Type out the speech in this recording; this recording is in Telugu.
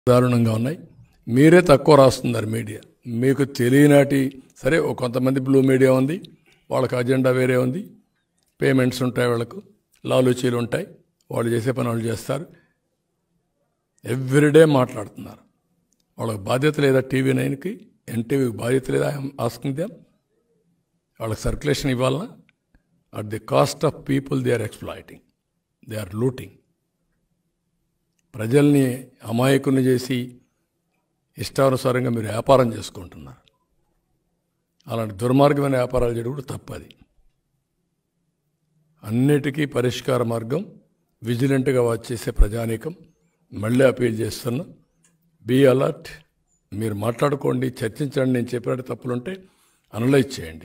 దారుణంగా ఉన్నాయి మీరే తక్కువ రాస్తున్నారు మీడియా మీకు తెలియనాటి సరే ఓ కొంతమంది బ్లూ మీడియా ఉంది వాళ్ళకి అజెండా వేరే ఉంది పేమెంట్స్ ఉంటాయి వాళ్ళకు లాలూచీలు ఉంటాయి వాళ్ళు చేసే పని వాళ్ళు చేస్తారు ఎవ్రీడే మాట్లాడుతున్నారు వాళ్ళకి బాధ్యత లేదా టీవీ నైన్కి ఎన్టీవీకి బాధ్యత లేదా ఆస్కింగ్ దెమ్ వాళ్ళకి సర్క్యులేషన్ ఇవ్వాలన్నా at the cost of people they are exploiting they are looting ప్రజల్ని అమాయకుని చేసి ఇష్టానుసారంగా మీరు వ్యాపారం చేసుకుంటున్నారు అలాంటి దుర్మార్గమైన వ్యాపారాలు చేయడం కూడా తప్పది అన్నిటికీ పరిష్కార మార్గం విజిలెంట్గా వాచ్ చేసే ప్రజానీకం మళ్ళీ అపీల్ చేస్తున్నా బీ అలర్ట్ మీరు మాట్లాడుకోండి చర్చించండి నేను చెప్పినట్టు తప్పులుంటే అనలైజ్ చేయండి